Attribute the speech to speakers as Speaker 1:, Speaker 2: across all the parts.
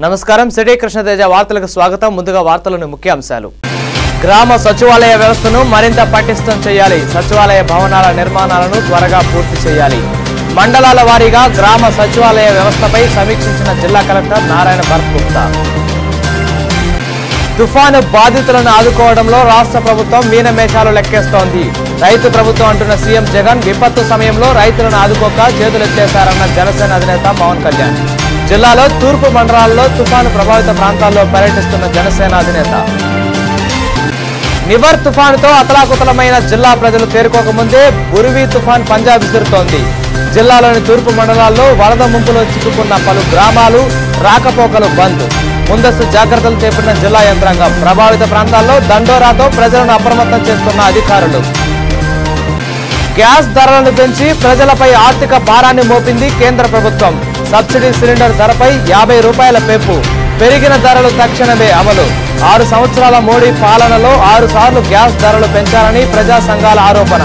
Speaker 1: నమస్కారం సిటీ కృష్ణతేజ వార్తలకు స్వాగతం ముందుగా వార్తలోని ముఖ్యాంశాలు గ్రామ సచివాలయ వ్యవస్థను మరింత పటిష్టం చేయాలి సచివాలయ భవనాల నిర్మాణాలను త్వరగా పూర్తి చేయాలి మండలాల వారీగా గ్రామ సచివాలయ వ్యవస్థపై సమీక్షించిన జిల్లా కలెక్టర్ నారాయణ భరత్ గుప్తా తుఫాను బాధితులను ఆదుకోవడంలో రాష్ట్ర ప్రభుత్వం మీనమేషాలు లెక్కేస్తోంది రైతు ప్రభుత్వం అంటున్న సీఎం జగన్ విపత్తు సమయంలో రైతులను ఆదుకోక చేతులెత్తేశారన్న జనసేన అధినేత పవన్ కళ్యాణ్ జిల్లాలో తూర్పు మండలాల్లో తుఫాను ప్రభావిత ప్రాంతాల్లో పర్యటిస్తున్న జనసేన అధినేత నివర్ తుఫానుతో అతలాకుతలమైన జిల్లా ప్రజలు తేరుకోకముందే బురివి తుఫాన్ పంజాబ్ విసురుతోంది జిల్లాలోని తూర్పు మండలాల్లో వరద ముంపులో చిక్కుకున్న పలు గ్రామాలు రాకపోకలు బంద్ ముందస్తు జాగ్రత్తలు చేపట్టిన జిల్లా యంత్రాంగం ప్రభావిత ప్రాంతాల్లో దండోరాతో ప్రజలను అప్రమత్తం చేస్తున్న అధికారులు గ్యాస్ ధరలను పెంచి ప్రజలపై ఆర్థిక భారాన్ని మోపింది కేంద్ర ప్రభుత్వం సబ్సిడీ సిలిండర్ ధరపై యాభై రూపాయల పెంపు పెరిగిన ధరలు తక్షణమే అమలు ఆరు సంవత్సరాల మోడీ పాలనలో ఆరు సార్లు గ్యాస్ ధరలు పెంచాలని ప్రజా సంఘాల ఆరోపణ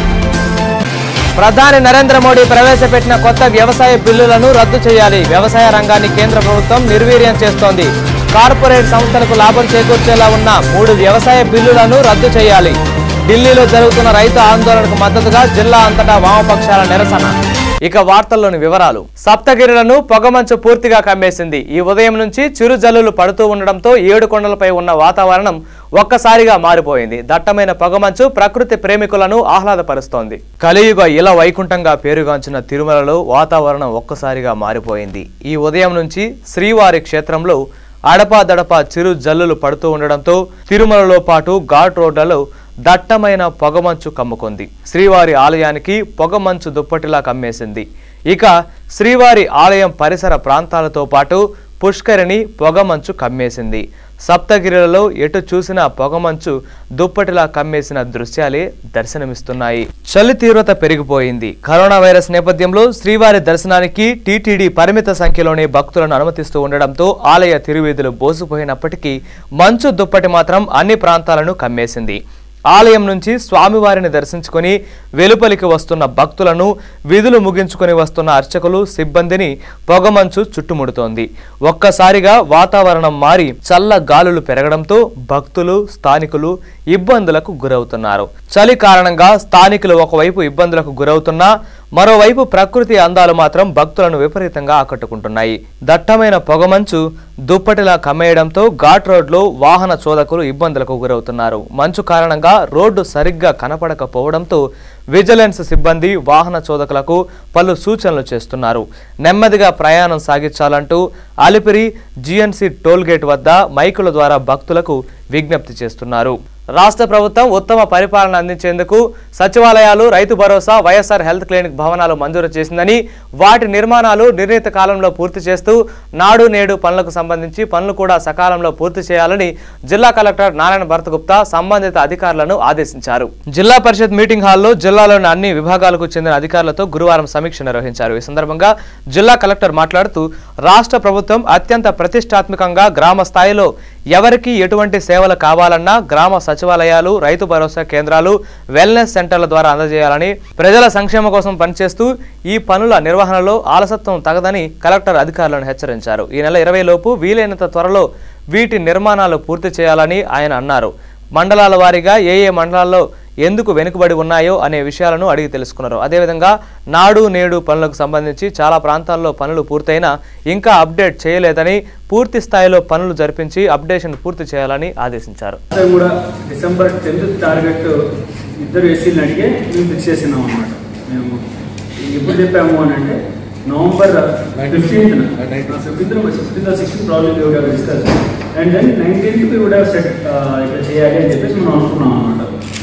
Speaker 1: ప్రధాని నరేంద్ర మోడీ ప్రవేశపెట్టిన కొత్త వ్యవసాయ బిల్లులను రద్దు చేయాలి వ్యవసాయ రంగాన్ని కేంద్ర ప్రభుత్వం నిర్వీర్యం చేస్తోంది కార్పొరేట్ సంస్థలకు లాభం చేకూర్చేలా ఉన్న మూడు వ్యవసాయ బిల్లులను రద్దు చేయాలి ఢిల్లీలో జరుగుతున్న రైతు ఆందోళనకు మద్దతుగా జిల్లా అంతటా వామపక్షాల నిరసన ఇక వార్తల్లోని వివరాలు సప్తగిరులను పొగమంచు పూర్తిగా కమ్మేసింది ఈ ఉదయం నుంచి చిరు జల్లులు పడుతూ ఉండడంతో ఏడు కొండలపై ఉన్న వాతావరణం ఒక్కసారిగా మారిపోయింది దట్టమైన పొగమంచు ప్రకృతి ప్రేమికులను ఆహ్లాదపరుస్తోంది కలియుగ ఇలా వైకుంఠంగా పేరుగాంచిన తిరుమలలో వాతావరణం ఒక్కసారిగా మారిపోయింది ఈ ఉదయం నుంచి శ్రీవారి క్షేత్రంలో అడపాదడపా చిరు జల్లులు పడుతూ ఉండడంతో తిరుమలలో పాటు ఘాట్ రోడ్లలో దట్టమైన పొగమంచు కమ్ముకుంది శ్రీవారి ఆలయానికి పొగమంచు దుప్పటిలా కమ్మేసింది ఇక శ్రీవారి ఆలయం పరిసర ప్రాంతాలతో పాటు పుష్కరిణి పొగమంచు కమ్మేసింది సప్తగిరిలలో ఎటు చూసినా పొగమంచు దుప్పటిలా కమ్మేసిన దృశ్యాలే దర్శనమిస్తున్నాయి చలి తీవ్రత పెరిగిపోయింది కరోనా వైరస్ నేపథ్యంలో శ్రీవారి దర్శనానికి టీటీడీ పరిమిత సంఖ్యలోనే భక్తులను అనుమతిస్తూ ఉండడంతో ఆలయ తిరువీధులు బోసిపోయినప్పటికీ మంచు దుప్పటి మాత్రం అన్ని ప్రాంతాలను కమ్మేసింది ఆలయం నుంచి స్వామివారిని దర్శించుకొని వెలుపలికి వస్తున్న భక్తులను విధులు ముగించుకొని వస్తున్న అర్చకులు సిబ్బందిని పొగమంచు చుట్టుముడుతోంది ఒక్కసారిగా వాతావరణం మారి చల్ల గాలులు పెరగడంతో భక్తులు స్థానికులు ఇబ్బందులకు గురవుతున్నారు చలి కారణంగా స్థానికులు ఒకవైపు ఇబ్బందులకు గురవుతున్నా మరోవైపు ప్రకృతి అందాలు మాత్రం భక్తులను విపరీతంగా ఆకట్టుకుంటున్నాయి దట్టమైన పొగమంచు దుప్పటిలా కమ్మేయడంతో ఘాట్ రోడ్లో వాహన చోదకులు ఇబ్బందులకు గురవుతున్నారు మంచు కారణంగా రోడ్డు సరిగ్గా కనపడకపోవడంతో విజిలెన్స్ సిబ్బంది వాహన చోదకులకు పలు సూచనలు చేస్తున్నారు నెమ్మదిగా ప్రయాణం సాగించాలంటూ అలిపిరి జిఎన్సి టోల్గేట్ వద్ద మైకుల ద్వారా భక్తులకు విజ్ఞప్తి చేస్తున్నారు రాష్ట్ర ప్రభుత్వం ఉత్తమ పరిపాలన అందించేందుకు సచివాలయాలు రైతు భరోసా వైఎస్ఆర్ హెల్త్ క్లినిక్ భవనాలు మంజూరు చేసిందని వాటి నిర్మాణాలు నిర్ణీత కాలంలో పూర్తి చేస్తూ నాడు నేడు పనులకు సంబంధించి పనులు కూడా సకాలంలో పూర్తి చేయాలని జిల్లా కలెక్టర్ నారాయణ భరత్ గుప్తా సంబంధిత అధికారులను ఆదేశించారు జిల్లా పరిషత్ మీటింగ్ హాల్లో జిల్లాలోని అన్ని విభాగాలకు చెందిన అధికారులతో గురువారం సమీక్ష నిర్వహించారు ఈ సందర్భంగా జిల్లా కలెక్టర్ మాట్లాడుతూ రాష్ట్ర ప్రభుత్వం అత్యంత ప్రతిష్టాత్మకంగా గ్రామ స్థాయిలో ఎవరికి ఎటువంటి సేవలు కావాలన్నా గ్రామ సచివాలయాలు రైతు భరోసా కేంద్రాలు వెల్నెస్ సెంటర్ల ద్వారా అందజేయాలని ప్రజల సంక్షేమ కోసం పనిచేస్తూ ఈ పనుల నిర్వహణలో ఆలసత్వం తగదని కలెక్టర్ అధికారులను హెచ్చరించారు ఈ నెల ఇరవై లోపు వీలైనంత త్వరలో వీటి నిర్మాణాలు పూర్తి చేయాలని ఆయన అన్నారు మండలాల వారీగా ఏ ఏ మండలాల్లో ఎందుకు వెనుకబడి ఉన్నాయో అనే విషయాలను అడిగి తెలుసుకున్నారు అదేవిధంగా నాడు నేడు పనులకు సంబంధించి చాలా ప్రాంతాల్లో పనులు పూర్తయినా ఇంకా అప్డేట్ చేయలేదని పూర్తి స్థాయిలో పనులు జరిపించి అప్డేషన్ పూర్తి చేయాలని ఆదేశించారు
Speaker 2: అంతా కూడా డిసెంబర్ టెన్త్ టార్గెట్ ఇద్దరు ఎస్సీలను అడిగే మేము ఫిక్స్ చేసినాం అనమాట మేము ఎప్పుడు చెప్పాము అని అంటే November fifteenth fifteenth fifteenth sixteen problem would have discuss and then nineteenth we would have set ఇట్లా చేయాలి అని చెప్పేసి మనం అనుకున్నాం అనమాట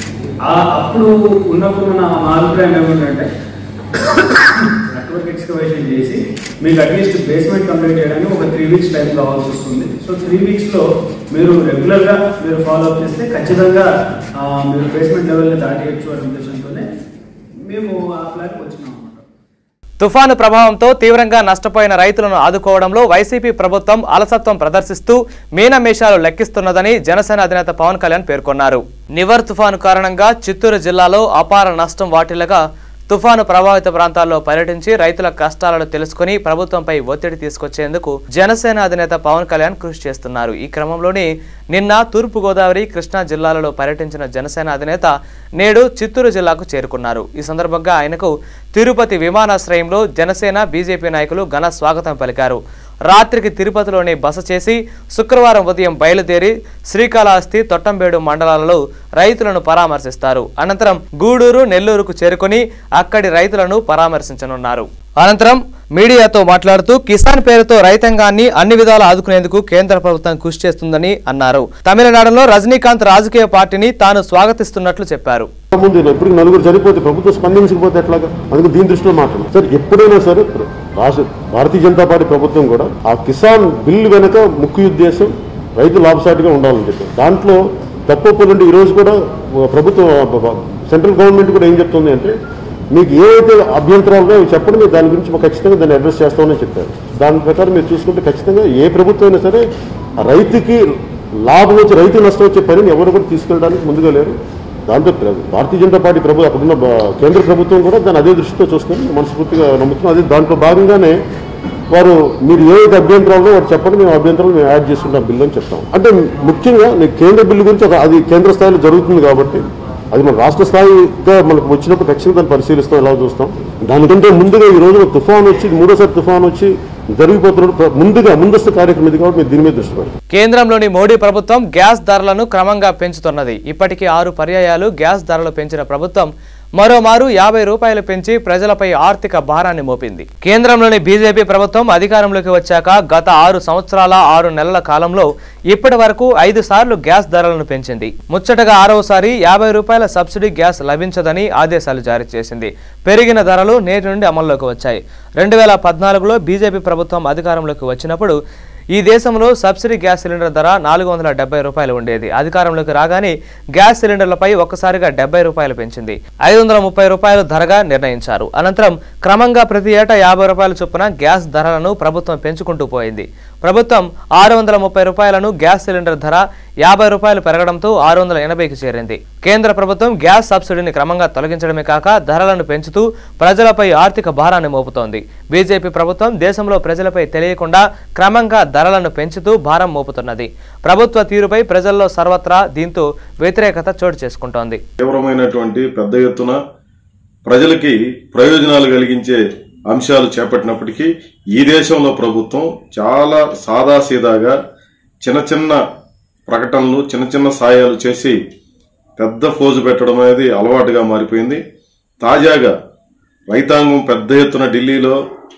Speaker 2: అప్పుడు ఉన్నప్పుడు మన మా అభిప్రాయం ఏమిటంటే నెట్వర్క్ ఎక్స్కవేషన్ చేసి మీకు అట్లీస్ట్ బేస్మెంట్ కంప్లీట్ చేయడానికి ఒక త్రీ వీక్స్ టైం కావాల్సి వస్తుంది సో త్రీ వీక్స్లో మీరు రెగ్యులర్గా మీరు ఫాలో అప్ చేస్తే ఖచ్చితంగా ఆ, మీరు బేస్మెంట్ లెవెల్ని దాటేయచ్చు అనే ఉద్దేశంతోనే మేము ఆ ప్లాన్కి వచ్చినాం అన్నమాట
Speaker 1: తుఫాను ప్రభావంతో తీవ్రంగా నష్టపోయిన రైతులను ఆదుకోవడంలో వైసీపీ ప్రభుత్వం అలసత్వం ప్రదర్శిస్తూ మీనమేషాలు లెక్కిస్తున్నదని జనసేన అధినేత పవన్ కళ్యాణ్ పేర్కొన్నారు నివర్ తుఫాను కారణంగా చిత్తూరు జిల్లాలో అపార నష్టం వాటిల్లగా తుఫాను ప్రభావిత ప్రాంతాల్లో పర్యటించి రైతుల కష్టాలను తెలుసుకుని ప్రభుత్వంపై ఒత్తిడి తీసుకొచ్చేందుకు జనసేన అధినేత పవన్ కళ్యాణ్ కృషి చేస్తున్నారు ఈ క్రమంలోనే నిన్న తూర్పు గోదావరి కృష్ణా జిల్లాలలో పర్యటించిన జనసేన అధినేత నేడు చిత్తూరు జిల్లాకు చేరుకున్నారు ఈ సందర్భంగా ఆయనకు తిరుపతి విమానాశ్రయంలో జనసేన బీజేపీ నాయకులు ఘన స్వాగతం పలికారు రాత్రికి తిరుపతిలోనే బస చేసి శుక్రవారం ఉదయం బయలుదేరి శ్రీకాళహస్తి తొట్టంబేడు మండలాలలో రైతులను పరామర్శిస్తారు అనంతరం గూడూరు నెల్లూరుకు చేరుకుని అక్కడి రైతులను పరామర్శించనున్నారు అనంతరం మీడియాతో మాట్లాడుతూ కిసాన్ పేరుతో రైతాంగాన్ని అన్ని విధాలు ఆదుకునేందుకు కేంద్ర ప్రభుత్వం కృషి చేస్తుందని అన్నారు తమిళనాడులో రజనీకాంత్ రాజకీయ పార్టీని తాను స్వాగతిస్తున్నట్లు చెప్పారు
Speaker 3: ముందు ఇప్పుడు నలుగురు చనిపోతే ప్రభుత్వం స్పందించకపోతే ఎట్లాగా అందుకు దీని దృష్టిలో మాట్లాడు సార్ ఎప్పుడైనా సరే రాష్ట్ర భారతీయ జనతా పార్టీ ప్రభుత్వం కూడా ఆ కిసాన్ బిల్లు వెనుక ముఖ్య ఉద్దేశం రైతు లాభసాటిగా ఉండాలని చెప్పి దాంట్లో తప్పొప్పులుంటే ఈ రోజు కూడా ప్రభుత్వం సెంట్రల్ గవర్నమెంట్ కూడా ఏం చెప్తుంది అంటే మీకు ఏవైతే అభ్యంతరాలు ఉన్నాయో అవి చెప్పండి మీరు దాని గురించి మాకు ఖచ్చితంగా దాన్ని అడ్రస్ చేస్తామని చెప్పారు దాని ప్రకారం మీరు చూసుకుంటే ఖచ్చితంగా ఏ ప్రభుత్వం అయినా సరే ఆ రైతుకి లాభం వచ్చి రైతు నష్టం వచ్చే పనిని ఎవరు కూడా తీసుకెళ్ళడానికి ముందుగా లేరు దాంతో ప్ర- భారతీయ జనతా పార్టీ ప్రభు అప్పుడున్న బ- కేంద్ర ప్రభుత్వం కూడా దాన్ని అదే దృష్టితో చూస్తుంది మనస్ఫూర్తిగా నమ్ముతున్నాం అదే దాంట్లో భాగంగానే వారు మీరు ఏవైతే అభ్యంతరాలు వారు చెప్పండి మేము అభ్యంతరాలు మేము యాడ్ చేసుకుంటాం బిల్లు అని చెప్తాం అంటే ముఖ్యంగా నీకు కేంద్ర బిల్లు గురించి ఒక అది కేంద్ర స్థాయిలో జరుగుతుంది కాబట్టి అది మన రాష్ట్ర స్థాయిగా మనకు వచ్చినప్పుడు ఖచ్చితంగా దాన్ని పరిశీలిస్తాం ఎలా చూస్తాం దానికంటే ముందుగా ఈ రోజున తుఫాన్ వచ్చి మూడోసారి తుఫాన్ వచ్చి జరిగిపోతున్నప్పుడు ముందుగా ముందస్తు కార్యక్రమం ఇది కాబట్టి మీరు దీని మీద దృష్టి పెట్టండి
Speaker 1: కేంద్రంలోని మోడీ ప్రభుత్వం గ్యాస్ ధరలను క్రమంగా పెంచుతున్నది ఇప్పటికీ ఆరు పర్యాయాలు గ్యాస్ ధరలు పెంచిన ప్రభుత్వం మరోమారు యాభై రూపాయలు పెంచి ప్రజలపై ఆర్థిక భారాన్ని మోపింది కేంద్రంలోని బీజేపీ ప్రభుత్వం అధికారంలోకి వచ్చాక గత ఆరు సంవత్సరాల ఆరు నెలల కాలంలో ఇప్పటి వరకు ఐదు సార్లు గ్యాస్ ధరలను పెంచింది ముచ్చటగా ఆరవసారి యాభై రూపాయల సబ్సిడీ గ్యాస్ లభించదని ఆదేశాలు జారీ చేసింది పెరిగిన ధరలు నేటి నుండి అమల్లోకి వచ్చాయి రెండు వేల పద్నాలుగులో బీజేపీ ప్రభుత్వం అధికారంలోకి వచ్చినప్పుడు ఈ దేశంలో సబ్సిడీ గ్యాస్ సిలిండర్ ధర నాలుగు వందల డెబ్బై రూపాయలు ఉండేది అధికారంలోకి రాగానే గ్యాస్ సిలిండర్లపై ఒక్కసారిగా డెబ్బై రూపాయలు పెంచింది ఐదు వందల ముప్పై రూపాయలు ధరగా నిర్ణయించారు అనంతరం క్రమంగా ప్రతి ఏటా యాభై రూపాయల చొప్పున గ్యాస్ ధరలను ప్రభుత్వం పెంచుకుంటూ పోయింది ప్రభుత్వం ఆరు వందల ముప్పై రూపాయలను గ్యాస్ సిలిండర్ ధర యాభై రూపాయలు పెరగడంతో ఆరు వందల ఎనభైకి చేరింది కేంద్ర ప్రభుత్వం గ్యాస్ సబ్సిడీని క్రమంగా తొలగించడమే కాక ధరలను పెంచుతూ ప్రజలపై ఆర్థిక భారాన్ని మోపుతోంది బీజేపీ ప్రభుత్వం దేశంలో ప్రజలపై తెలియకుండా క్రమంగా ధరలను పెంచుతూ భారం మోపుతున్నది ప్రభుత్వ తీరుపై ప్రజల్లో సర్వత్రా దీంతో వ్యతిరేకత చోటు చేసుకుంటోంది
Speaker 4: తీవ్రమైనటువంటి పెద్ద ఎత్తున ప్రజలకి ప్రయోజనాలు కలిగించే అంశాలు చేపట్టినప్పటికీ ఈ దేశంలో ప్రభుత్వం చాలా సాదాసీదాగా చిన్న చిన్న ప్రకటనలు చిన్న చిన్న సాయాలు చేసి పెద్ద ఫోజు పెట్టడం అనేది అలవాటుగా మారిపోయింది తాజాగా రైతాంగం పెద్ద ఎత్తున ఢిల్లీలో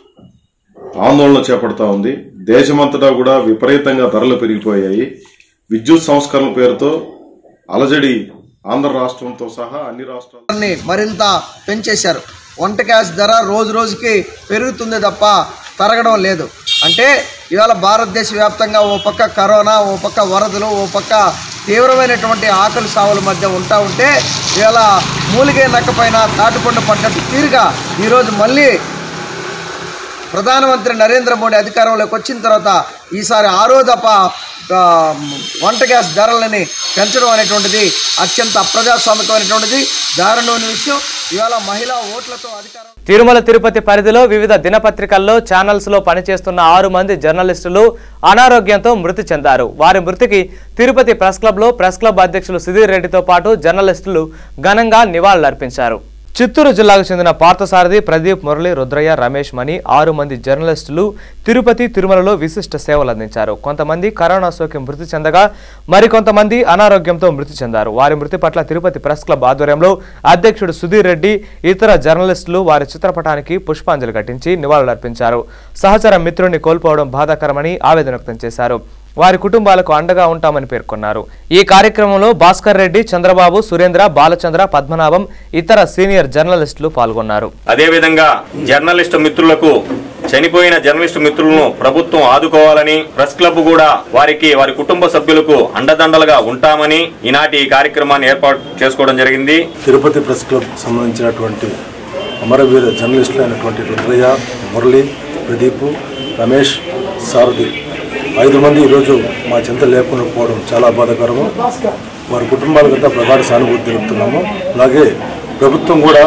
Speaker 4: ఆందోళన చేపడతా ఉంది దేశమంతటా కూడా విపరీతంగా ధరలు పెరిగిపోయాయి విద్యుత్ సంస్కరణ పేరుతో అలజడి ఆంధ్ర రాష్ట్రంతో సహా అన్ని రాష్ట్రాలు
Speaker 5: ధరని మరింత పెంచేశారు వంట గ్యాస్ ధర రోజు రోజుకి పెరుగుతుంది తప్ప తరగడం లేదు అంటే ఇవాళ భారతదేశ వ్యాప్తంగా ఓ పక్క కరోనా ఓ పక్క వరదలు ఓ పక్క తీవ్రమైనటువంటి ఆకలి సావుల మధ్య ఉంటా ఉంటే ఇవాళ మూలిగే నక్కపైన తాటిపండు పడ్డట్టు తీరుగా ఈరోజు మళ్ళీ ప్రధానమంత్రి నరేంద్ర మోడీ అధికారంలోకి వచ్చిన తర్వాత ఈసారి ఆరో దఫ ఆ, వంట గ్యాస్ ధరలని పెంచడం అనేటువంటిది అత్యంత అప్రజాస్వామికమైనటువంటిది దారుణమైన విషయం ఇవాళ మహిళా ఓట్లతో అధికారం
Speaker 1: తిరుమల తిరుపతి పరిధిలో వివిధ దినపత్రికల్లో ఛానల్స్ లో పనిచేస్తున్న ఆరు మంది జర్నలిస్టులు అనారోగ్యంతో మృతి చెందారు వారి మృతికి తిరుపతి ప్రెస్ క్లబ్ లో ప్రెస్ క్లబ్ అధ్యక్షులు సుధీర్ రెడ్డితో పాటు జర్నలిస్టులు ఘనంగా నివాళులర్పించారు చిత్తూరు జిల్లాకు చెందిన పార్థసారథి ప్రదీప్ మురళి రుద్రయ్య రమేష్ మణి ఆరు మంది జర్నలిస్టులు తిరుపతి తిరుమలలో విశిష్ట సేవలు అందించారు కొంతమంది కరోనా సోకి మృతి చెందగా మరికొంతమంది అనారోగ్యంతో మృతి చెందారు వారి మృతి పట్ల తిరుపతి ప్రెస్ క్లబ్ ఆధ్వర్యంలో అధ్యక్షుడు సుధీర్ రెడ్డి ఇతర జర్నలిస్టులు వారి చిత్రపటానికి పుష్పాంజలి ఘటించి నివాళులర్పించారు సహచర మిత్రుడిని కోల్పోవడం బాధాకరమని ఆవేదన వ్యక్తం చేశారు వారి కుటుంబాలకు అండగా ఉంటామని పేర్కొన్నారు ఈ కార్యక్రమంలో భాస్కర్ రెడ్డి చంద్రబాబు సురేంద్ర బాలచంద్ర పద్మనాభం ఇతర సీనియర్ జర్నలిస్టులు పాల్గొన్నారు
Speaker 6: అదేవిధంగా జర్నలిస్టు మిత్రులకు చనిపోయిన జర్నలిస్టు మిత్రులను ప్రభుత్వం ఆదుకోవాలని ప్రెస్ క్లబ్ కూడా వారికి వారి కుటుంబ సభ్యులకు అండదండలుగా ఉంటామని ఈనాటి ఈ కార్యక్రమాన్ని ఏర్పాటు చేసుకోవడం జరిగింది
Speaker 7: తిరుపతి ప్రెస్ క్లబ్ సంబంధించినటువంటి అమరవీర జర్నలిస్టులు అయినటువంటి రుద్రయ్య మురళి ప్రదీప్ రమేష్ సారథి ఐదు మంది ఈరోజు మా చింత లేకుండా పోవడం చాలా బాధాకరము వారి కుటుంబాలకంతా ప్రగాఢ సానుభూతి తెలుపుతున్నాము అలాగే ప్రభుత్వం కూడా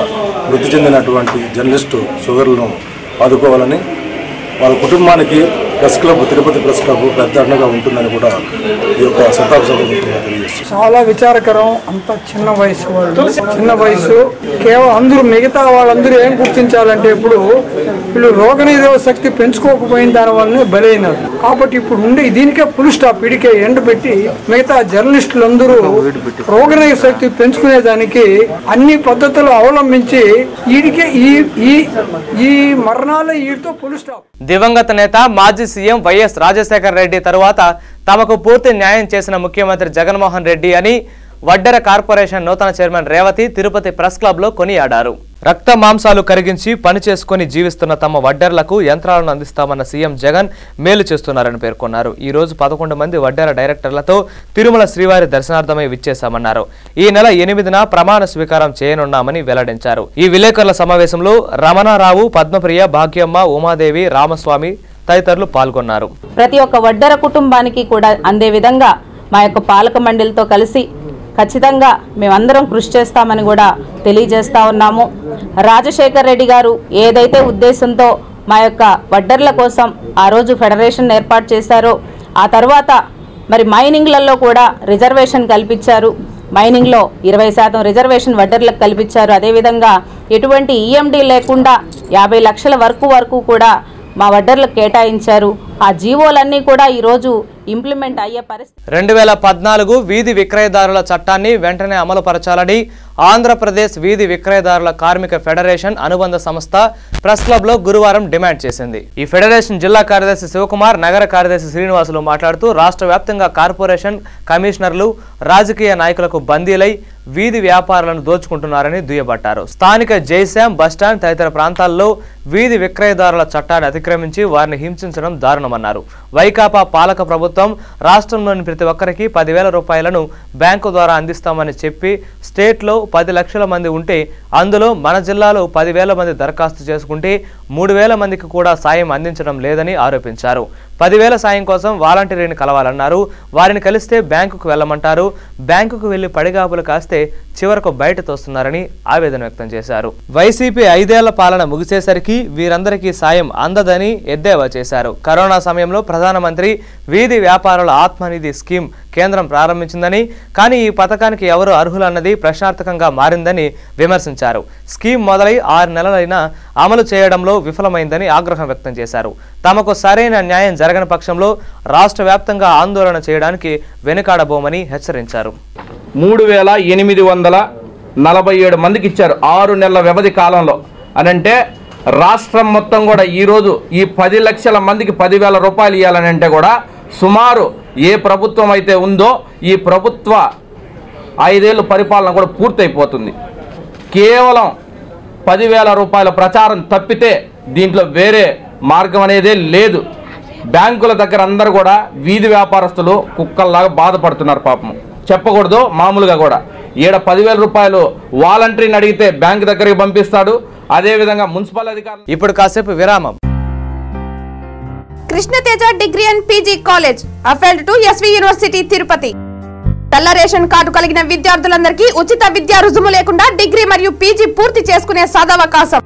Speaker 7: మృతి చెందినటువంటి జర్నలిస్టు సోదరులను ఆదుకోవాలని వాళ్ళ కుటుంబానికి press club Tirupati press club పెద్ద అండగా ఉంటుందని కూడా ఈ యొక్క శతాబ్ద సభ తెలియజేస్తుంది
Speaker 8: చాలా విచారకరం అంత చిన్న వయసు వాళ్ళు చిన్న వయసు కేవలం అందరూ మిగతా వాళ్ళందరూ ఏం గుర్తించాలంటే ఇప్పుడు వీళ్ళు రోగనిరోధ శక్తి పెంచుకోకపోయిన దాని వల్లనే బలైనారు కాబట్టి ఇప్పుడు ఉండే దీనికే ఫుల్ స్టాప్ ఇడికే ఎండ పెట్టి మిగతా జర్నలిస్టులు అందరూ రోగనిరోధ శక్తి పెంచుకునేదానికి అన్ని పద్ధతులు అవలంబించి వీడికే ఈ ఈ ఈ మరణాలు వీటితో ఫుల్ స్టాప్
Speaker 1: దివంగత నేత మాజీ సీఎం వైఎస్ రాజశేఖర రెడ్డి తరువాత తమకు పూర్తి న్యాయం చేసిన ముఖ్యమంత్రి జగన్మోహన్ రెడ్డి అని వడ్డెర కార్పొరేషన్ నూతన chairman Revathi Tirupati press club లో కొనియాడారు రక్త మాంసాలు కరిగించి పని చేసుకుని జీవిస్తున్న తమ వడ్డెర్లకు యంత్రాలను అందిస్తామన్న సీఎం జగన్ మేలు చేస్తున్నారని పేర్కొన్నారు ఈ రోజు పదకొండు మంది వడ్డెర డైరెక్టర్లతో తిరుమల శ్రీవారి దర్శనార్థమై విచ్చేశామన్నారు ఈ నెల ఎనిమిదిన ప్రమాణ స్వీకారం చేయనున్నామని వెల్లడించారు ఈ విలేకరుల సమావేశంలో రమణారావు పద్మప్రియ భాగ్యమ్మ ఉమాదేవి రామస్వామి తదితరులు పాల్గొన్నారు
Speaker 9: ప్రతి ఒక్క వడ్డర కుటుంబానికి కూడా అందే విధంగా మా యొక్క పాలక మండలితో కలిసి ఖచ్చితంగా మేమందరం కృషి చేస్తామని కూడా తెలియజేస్తా ఉన్నాము రాజశేఖర్ రెడ్డి గారు ఏదైతే ఉద్దేశంతో మా యొక్క వడ్డర్ల కోసం ఆ రోజు ఫెడరేషన్ ఏర్పాటు చేశారో ఆ తర్వాత మరి మైనింగ్లలో కూడా రిజర్వేషన్ కల్పించారు మైనింగ్లో ఇరవై శాతం రిజర్వేషన్ వడ్డర్లకు కల్పించారు అదేవిధంగా ఎటువంటి ఈఎండి లేకుండా యాభై లక్షల వరకు వరకు కూడా మా వడ్డర్లకు కేటాయించారు ఆ జీవోలన్నీ కూడా ఈరోజు ఇంప్లిమెంట్ అయ్యే పరిస్థితి
Speaker 1: రెండు వేల పద్నాలుగు వీధి విక్రయదారుల చట్టాన్ని వెంటనే అమలుపరచాలని ఆంధ్రప్రదేశ్ వీధి విక్రయదారుల కార్మిక ఫెడరేషన్ అనుబంధ సంస్థ ప్రెస్ క్లబ్ లో గురువారం డిమాండ్ చేసింది ఈ ఫెడరేషన్ జిల్లా కార్యదర్శి శివకుమార్ నగర కార్యదర్శి శ్రీనివాసులు మాట్లాడుతూ రాష్ట్ర వ్యాప్తంగా కార్పొరేషన్ కమిషనర్లు రాజకీయ నాయకులకు బందీలై వీధి వ్యాపారాలను దోచుకుంటున్నారని దుయ్యబట్టారు స్థానిక జైశాం బస్టాండ్ తదితర ప్రాంతాల్లో వీధి విక్రయదారుల చట్టాన్ని అతిక్రమించి వారిని హింసించడం దారుణమన్నారు వైకాపా పాలక ప్రభుత్వం రాష్ట్రంలోని ప్రతి ఒక్కరికి పదివేల రూపాయలను బ్యాంకు ద్వారా అందిస్తామని చెప్పి స్టేట్లో పది లక్షల మంది ఉంటే అందులో మన జిల్లాలో పదివేల మంది దరఖాస్తు చేసుకుంటే మూడు వేల మందికి కూడా సాయం అందించడం లేదని ఆరోపించారు పదివేల సాయం కోసం వాలంటీర్ని కలవాలన్నారు వారిని కలిస్తే బ్యాంకుకు వెళ్ళమంటారు బ్యాంకుకు వెళ్లి పడిగాపులు కాస్తే చివరకు బయట తోస్తున్నారని ఆవేదన వ్యక్తం చేశారు వైసీపీ ఐదేళ్ల పాలన ముగిసేసరికి వీరందరికీ సాయం అందదని ఎద్దేవా చేశారు కరోనా సమయంలో ప్రధానమంత్రి వీధి వ్యాపారుల ఆత్మనిధి స్కీమ్ కేంద్రం ప్రారంభించిందని కానీ ఈ పథకానికి ఎవరు అర్హులన్నది ప్రశ్నార్థకంగా మారిందని విమర్శించారు స్కీమ్ మొదలై ఆరు నెలలైనా అమలు చేయడంలో విఫలమైందని ఆగ్రహం వ్యక్తం చేశారు తమకు సరైన న్యాయం జరగని పక్షంలో రాష్ట్ర వ్యాప్తంగా ఆందోళన చేయడానికి వెనుకాడబోమని హెచ్చరించారు
Speaker 10: మూడు వేల ఎనిమిది వందల నలభై ఏడు మందికి ఇచ్చారు ఆరు నెలల వ్యవధి కాలంలో అని అంటే రాష్ట్రం మొత్తం కూడా ఈరోజు ఈ పది లక్షల మందికి పదివేల రూపాయలు ఇవ్వాలని అంటే కూడా సుమారు ఏ ప్రభుత్వం అయితే ఉందో ఈ ప్రభుత్వ ఐదేళ్ళు పరిపాలన కూడా పూర్తయిపోతుంది కేవలం పదివేల రూపాయల ప్రచారం తప్పితే దీంట్లో వేరే మార్గం అనేదే లేదు బ్యాంకుల దగ్గర అందరూ కూడా వీధి వ్యాపారస్తులు కుక్కల్లాగా బాధపడుతున్నారు పాపం చెప్పకూడదు మామూలుగా కూడా ఈడ పదివేల రూపాయలు వాలంటీర్ని అడిగితే బ్యాంక్ దగ్గరికి పంపిస్తాడు అదేవిధంగా మున్సిపల్ అధికారులు
Speaker 1: ఇప్పుడు కాసేపు విరామం
Speaker 11: Krishnateja degree and PG college affiliated to SV university Tirupati తెల్ల రేషన్ కార్డు కలిగిన విద్యార్థులందరికీ ఉచిత విద్యా రుజుము లేకుండా డిగ్రీ మరియు పీజీ పూర్తి చేసుకునే సదవకాశం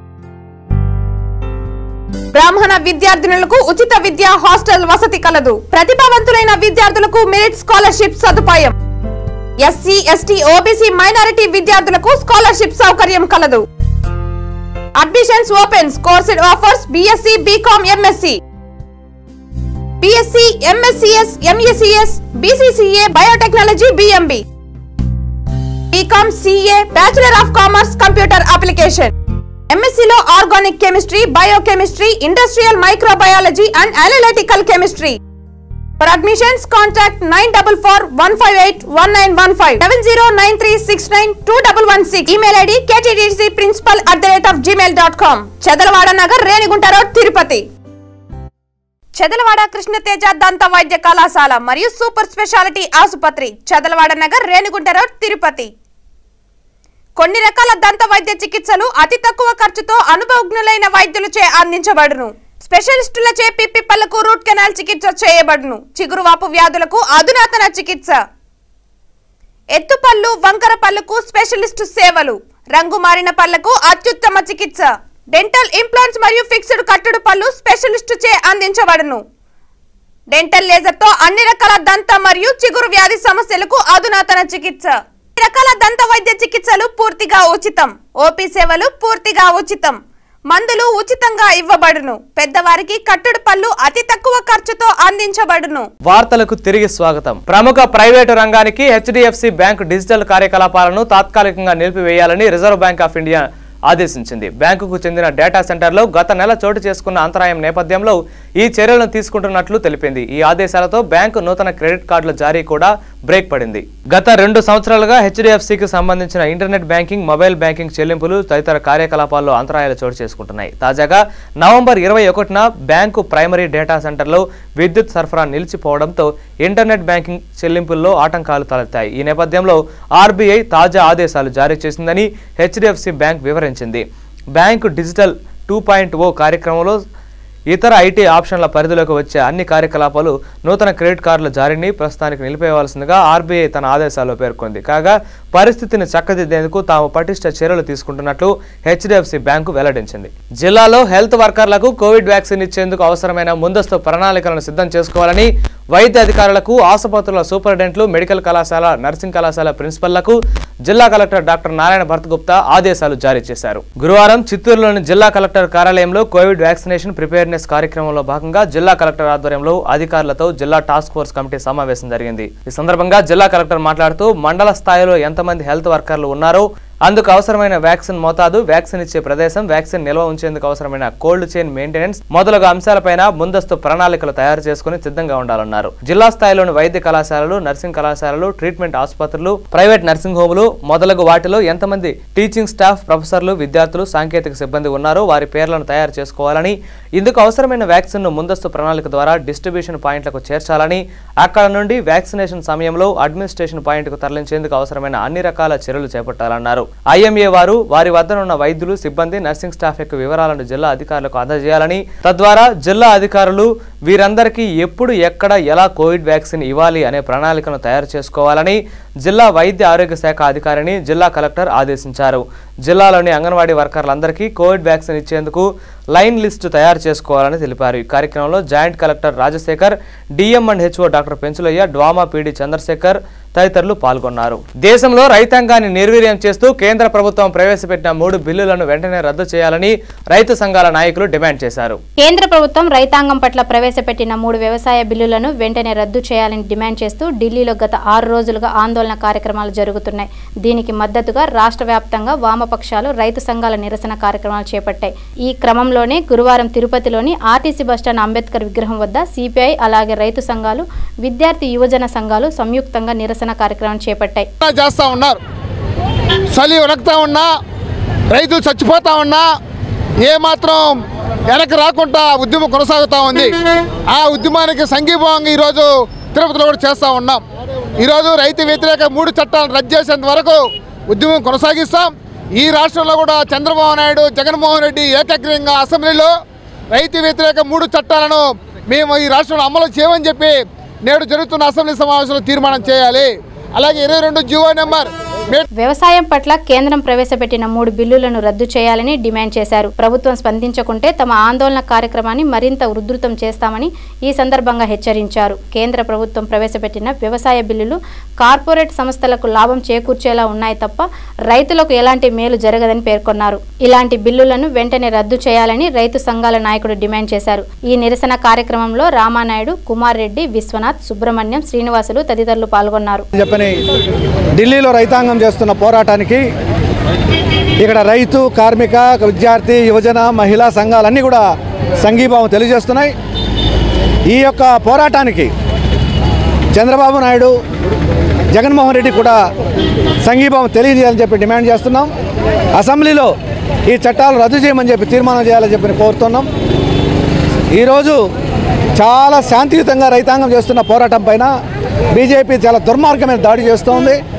Speaker 11: బ్రాహ్మణ విద్యార్థినులకు ఉచిత విద్యా హాస్టల్ వసతి కలదు ప్రతిభావంతులైన విద్యార్థులకు మెరిట్ స్కాలర్షిప్ సదుపాయం ఎస్సీ ఎస్టీ ఓబీసీ మైనారిటీ విద్యార్థులకు స్కాలర్షిప్ సౌకర్యం కలదు admissions opens course offers BSc BCom MSc BSc MSCS MSCS BCCA biotechnology BMB BCom CA bachelor of commerce computer application ఎంఎస్సీలో organic chemistry biochemistry industrial microbiology and analytical chemistry For admissions, contact 944-158-1915, 7093692116. Email ID ktdcprincipal at the rate of gmail.com. Chedalavada Nagar Renigunta road Tirupati Chedalavada Krishnateja దంత వైద్య కళాశాల మరియు super speciality ఆసుపత్రి Chedalavada Nagar Renigunta road Tirupati కొన్ని రకాల దంత వైద్య చికిత్సలు అతి తక్కువ ఖర్చుతో అనుభవజ్ఞులైన వైద్యులచే అందించబడును స్పెషలిస్టులచే పిప్పి పళ్లకు రూట్ కెనాల్ చికిత్స చేయబడును చిగురువాపు వ్యాధులకు అధునాతన చికిత్స ఎత్తుపళ్ళు వంకర పళ్ళకు స్పెషలిస్టు సేవలు రంగు మారిన పళ్లకు అత్యుత్తమ చికిత్స డెంటల్ ఇంప్లాంట్స్ మరియు ఫిక్స్డ్ కట్టుడు పళ్ళు స్పెషలిస్టు చే అందించబడును డెంటల్ లేజర్ తో అన్ని రకాల దంత మరియు చిగురు వ్యాధి సమస్యలకు అధునాతన చికిత్స అన్ని రకాల దంత వైద్య చికిత్సలు పూర్తిగా ఉచితం ఓపీ సేవలు పూర్తిగా ఉచితం మందులు ఉచితంగా ఇవ్వబడును పెద్దవారికి కట్టుడు పళ్ళు అతి తక్కువ ఖర్చుతో అందించబడును
Speaker 1: వార్తలకు తిరిగి స్వాగతం ప్రముఖ ప్రైవేటు రంగానికి హెచ్డిఎఫ్సి బ్యాంక్ డిజిటల్ కార్యకలాపాలను తాత్కాలికంగా నిలిపివేయాలని రిజర్వ్ బ్యాంక్ ఆఫ్ ఇండియా ఆదేశించింది బ్యాంకుకు చెందిన డేటా సెంటర్లో గత నెల చోటు చేసుకున్న అంతరాయం నేపథ్యంలో ఈ చర్యలను తీసుకుంటున్నట్లు తెలిపింది ఈ ఆదేశాలతో బ్యాంకు నూతన క్రెడిట్ కార్డుల జారీ కూడా బ్రేక్ పడింది గత రెండు సంవత్సరాలుగా హెచ్డిఎఫ్సికి సంబంధించిన ఇంటర్నెట్ బ్యాంకింగ్ మొబైల్ బ్యాంకింగ్ చెల్లింపులు తదితర కార్యకలాపాల్లో అంతరాయాలు చోటు చేసుకుంటున్నాయి తాజాగా నవంబర్ ఇరవై ఒకటిన బ్యాంకు ప్రైమరీ డేటా సెంటర్లో విద్యుత్ సరఫరా నిలిచిపోవడంతో ఇంటర్నెట్ బ్యాంకింగ్ చెల్లింపుల్లో ఆటంకాలు తలెత్తాయి ఈ నేపథ్యంలో ఆర్బీఐ తాజా ఆదేశాలు జారీ చేసిందని హెచ్డిఎఫ్సి బ్యాంక్ వివరించింది bank digital two point O కార్యక్రమంలో ఇతర ఐటీ ఆప్షన్ల పరిధిలోకి వచ్చే అన్ని కార్యకలాపాలు నూతన క్రెడిట్ కార్డుల జారీని ప్రస్తుతానికి నిలిపేయవలసిందిగా ఆర్బీఐ తన ఆదేశాల్లో పేర్కొంది కాగా పరిస్థితిని చక్కదిద్దేందుకు తాము పటిష్ట చర్యలు తీసుకుంటున్నట్లు హెచ్డిఎఫ్సి బ్యాంకు వెల్లడించింది జిల్లాలో హెల్త్ వర్కర్లకు కోవిడ్ వ్యాక్సిన్ ఇచ్చేందుకు అవసరమైన ముందస్తు ప్రణాళికలను సిద్ధం చేసుకోవాలని వైద్య అధికారులకు ఆసుపత్రుల సూపరింటెండెంట్లు మెడికల్ కళాశాల నర్సింగ్ కళాశాల ప్రిన్సిపల్లకు జిల్లా కలెక్టర్ డాక్టర్ నారాయణ భరత్ గుప్తా ఆదేశాలు జారీ చేశారు గురువారం చిత్తూరులోని జిల్లా కలెక్టర్ కార్యాలయంలో కోవిడ్ వ్యాక్సినేషన్ ప్రిపేర్నెస్ కార్యక్రమంలో భాగంగా జిల్లా కలెక్టర్ ఆధ్వర్యంలో అధికారులతో జిల్లా టాస్క్ ఫోర్స్ కమిటీ సమావేశం జరిగింది ఈ సందర్భంగా జిల్లా కలెక్టర్ మాట్లాడుతూ మండల స్థాయిలో ఎంతమంది హెల్త్ వర్కర్లు ఉన్నారో అందుకు అవసరమైన వ్యాక్సిన్ మోతాదు వ్యాక్సిన్ ఇచ్చే ప్రదేశం వ్యాక్సిన్ నిల్వ ఉంచేందుకు అవసరమైన కోల్డ్ చైన్ మెయింటెనెన్స్ మొదలగు అంశాలపైన ముందస్తు ప్రణాళికలు తయారు చేసుకుని సిద్ధంగా ఉండాలన్నారు జిల్లా స్థాయిలోని వైద్య కళాశాలలు నర్సింగ్ కళాశాలలు ట్రీట్మెంట్ ఆసుపత్రులు ప్రైవేట్ నర్సింగ్ హోములు మొదలగు వాటిలో ఎంతమంది టీచింగ్ స్టాఫ్ ప్రొఫెసర్లు విద్యార్థులు సాంకేతిక సిబ్బంది ఉన్నారో వారి పేర్లను తయారు చేసుకోవాలని ఇందుకు అవసరమైన వ్యాక్సిన్ ను ముందస్తు ప్రణాళిక ద్వారా డిస్ట్రిబ్యూషన్ పాయింట్లకు చేర్చాలని అక్కడ నుండి వ్యాక్సినేషన్ సమయంలో అడ్మినిస్ట్రేషన్ పాయింట్కు తరలించేందుకు అవసరమైన అన్ని రకాల చర్యలు చేపట్టాలన్నారు ఐఎంఏ వారు వారి వద్దనున్న వైద్యులు సిబ్బంది నర్సింగ్ స్టాఫ్ యొక్క వివరాలను జిల్లా అధికారులకు అందజేయాలని తద్వారా జిల్లా అధికారులు వీరందరికీ ఎప్పుడు ఎక్కడ ఎలా కోవిడ్ వ్యాక్సిన్ ఇవ్వాలి అనే ప్రణాళికను తయారు చేసుకోవాలని జిల్లా వైద్య ఆరోగ్య శాఖ అధికారిని జిల్లా కలెక్టర్ ఆదేశించారు జిల్లాలోని అంగన్వాడీ వర్కర్లందరికీ కోవిడ్ వ్యాక్సిన్ ఇచ్చేందుకు లైన్ లిస్టు తయారు చేసుకోవాలని తెలిపారు ఈ కార్యక్రమంలో joint collector Rajasekhar DM and HO doctor Penchulaiah DWAMA PD Chandrasekhar తదితరులు పాల్గొన్నారు దేశంలో రైతాంగాన్ని నిర్వీర్యం చేస్తూ కేంద్ర ప్రభుత్వం ప్రవేశపెట్టిన మూడు బిల్లులను వెంటనే రద్దు చేయాలని రైతు సంఘాల నాయకులు డిమాండ్ చేశారు
Speaker 12: కేంద్ర ప్రభుత్వం రైతాంగం పట్ల ప్రవేశపెట్టిన మూడు వ్యవసాయ బిల్లులను వెంటనే రద్దు చేయాలని డిమాండ్ చేస్తూ ఢిల్లీలో గత ఆరు రోజులుగా ఆందోళన కార్యక్రమాలు జరుగుతున్నాయి దీనికి మద్దతుగా రాష్ట్ర వ్యాప్తంగా వామపక్షాలు రైతు సంఘాల నిరసన కార్యక్రమాలు చేపట్టాయి ఈ క్రమంలోనే గురువారం తిరుపతిలోని ఆర్టీసీ బస్టాండ్ అంబేద్కర్ విగ్రహం వద్ద సిపిఐ అలాగే రైతు సంఘాలు విద్యార్థి యువజన సంఘాలు సంయుక్తంగా నిరసన కార్యక్రమం చేపట్టాయి
Speaker 13: చేస్తూ ఉన్నారు చలి ఉనకుతా ఉన్నా రైతులు చచ్చిపోతా ఉన్నా ఏమాత్రం వెనక్కి రాకుండా ఉద్యమం కొనసాగుతూ ఉంది ఆ ఉద్యమానికి సంఘీభావంగా ఈరోజు తిరుపతిలో కూడా చేస్తూ ఉన్నాం ఈరోజు రైతు వ్యతిరేక మూడు చట్టాలను రద్దు చేసేంత వరకు ఉద్యమం కొనసాగిస్తాం ఈ రాష్ట్రంలో కూడా చంద్రబాబు నాయుడు జగన్మోహన్ రెడ్డి ఏకగ్రీయంగా అసెంబ్లీలో రైతు వ్యతిరేక మూడు చట్టాలను మేము ఈ రాష్ట్రంలో అమలు చేయమని చెప్పి నేడు జరుగుతున్న అసెంబ్లీ సమావేశంలో తీర్మానం చేయాలి అలాగే ఇరవై రెండు జీవో నెంబర్
Speaker 12: వ్యవసాయం పట్ల కేంద్రం ప్రవేశపెట్టిన మూడు బిల్లులను రద్దు చేయాలని డిమాండ్ చేశారు ప్రభుత్వం స్పందించకుంటే తమ ఆందోళన కార్యక్రమాన్ని మరింత ఉధృతం చేస్తామని ఈ సందర్భంగా హెచ్చరించారు కేంద్ర ప్రభుత్వం ప్రవేశపెట్టిన వ్యవసాయ బిల్లులు కార్పొరేట్ సంస్థలకు లాభం చేకూర్చేలా ఉన్నాయి తప్ప రైతులకు ఎలాంటి మేలు జరగదని పేర్కొన్నారు ఇలాంటి బిల్లులను వెంటనే రద్దు చేయాలని రైతు సంఘాల నాయకుడు డిమాండ్ చేశారు ఈ నిరసన కార్యక్రమంలో రామానాయుడు కుమార్ రెడ్డి విశ్వనాథ్ సుబ్రహ్మణ్యం శ్రీనివాసులు తదితరులు పాల్గొన్నారు
Speaker 14: చెప్పని ఢిల్లీలో రైతాంగం చేస్తున్న పోరాటానికి ఇక్కడ రైతు కార్మిక విద్యార్థి యువజన మహిళా సంఘాలన్నీ కూడా సంఘీభావం తెలియజేస్తున్నాయి ఈ యొక్క పోరాటానికి చంద్రబాబు నాయుడు జగన్మోహన్ రెడ్డి కూడా సంఘీభావం తెలియజేయాలని చెప్పి డిమాండ్ చేస్తున్నాం అసెంబ్లీలో ఈ చట్టాలు రద్దు చేయమని చెప్పి తీర్మానం చేయాలని చెప్పి కోరుతున్నాం ఈరోజు చాలా శాంతియుతంగా రైతాంగం చేస్తున్న పోరాటం పైన బీజేపీ చాలా దుర్మార్గమైన దాడి చేస్తోంది